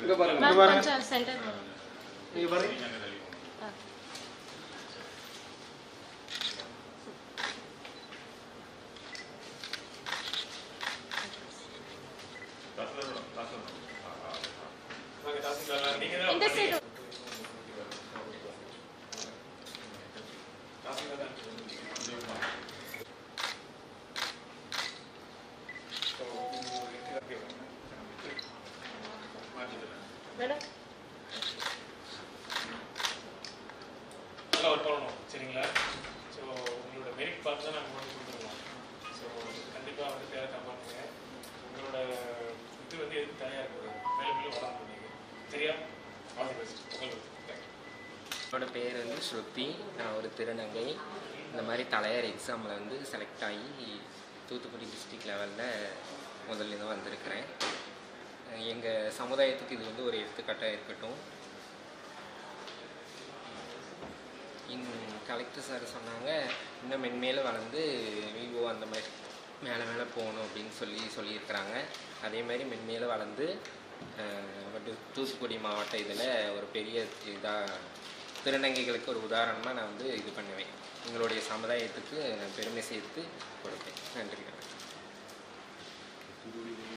இங்க பாருங்க மேம் பாருங்க. கொஞ்சம் சென்டர் இங்க பாருங்க இந்த சைடு மேடம் நல்லா ஒர்க் பண்ணணும் சரிங்களா ஸோ உங்களோட மெரிட் பார்த்து தான் நாங்கள் கொண்டு கொடுத்துருவோம் ஸோ கண்டிப்பாக வந்து பேரை காப்பாற்றுங்க உங்களோட இது வந்து எதுக்கு தனியாக இருக்குது மேலும் மேலும் வளரணும் நீங்கள் சரியா ஆல் தி பெஸ்ட் உங்களுக்கு தேங்க்யூ என்னோட பேர் வந்து ஸ்ருதி நான் ஒரு திருநங்கை இந்த மாதிரி தலையார் எக்ஸாமில் வந்து செலக்ட் ஆகி தூத்துக்குடி டிஸ்ட்ரிக்ட் லெவலில் முதல்ல தான் வந்திருக்கிறேன் எங்கள் சமுதாயத்துக்கு இது வந்து ஒரு எடுத்துக்காட்டாக இருக்கட்டும் இன் கலெக்டர் சார் சொன்னாங்க இன்னும் மென்மேலும் வளர்ந்து விவோ அந்த மாதிரி மேலே மேலே போகணும் அப்படின்னு சொல்லி சொல்லியிருக்கிறாங்க அதே மாதிரி மென்மேலும் வளர்ந்து அஹ், பட் தூத்துக்குடி மாவட்ட இதில் ஒரு பெரிய இதாக திருநங்கைகளுக்கு ஒரு உதாரணமாக நான் வந்து இது பண்ணுவேன் எங்களுடைய சமுதாயத்துக்கு பெருமை சேர்த்து கொடுப்பேன் நன்றி